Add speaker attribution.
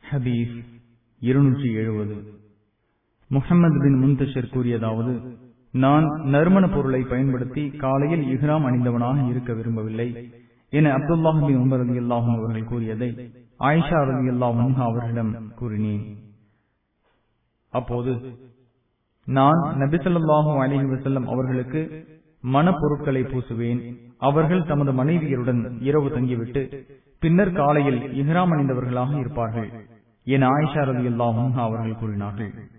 Speaker 1: ஹதீஸ் இருநூற்றி எழுபது முகமது பின் முந்தஷர் கூறியதாவது நான் நறுமண பொருளை பயன்படுத்தி காலையில் இஹ்ராம் அணிந்தவனாக இருக்க விரும்பவில்லை என அப்துல்லாஹ் பின் உமர் அலி அல்லாஹும் அவர்கள் கூறியதை ஆயிஷா அலி அல்லாஹும் அவர்களிடம் கூறினேன் அப்போது நான் நபிசல்லாஹூ அலிஹி வசல்லம் அவர்களுக்கு மனப்பொருட்களை பூசுவேன் அவர்கள் தமது மனைவியருடன் இரவு தங்கிவிட்டு பின்னர் காலையில் இஹ்ராம் அணிந்தவர்களாக இருப்பார்கள் என ஆயிஷா ரதி அல்லாஹும் அவர்கள் கூறினார்கள்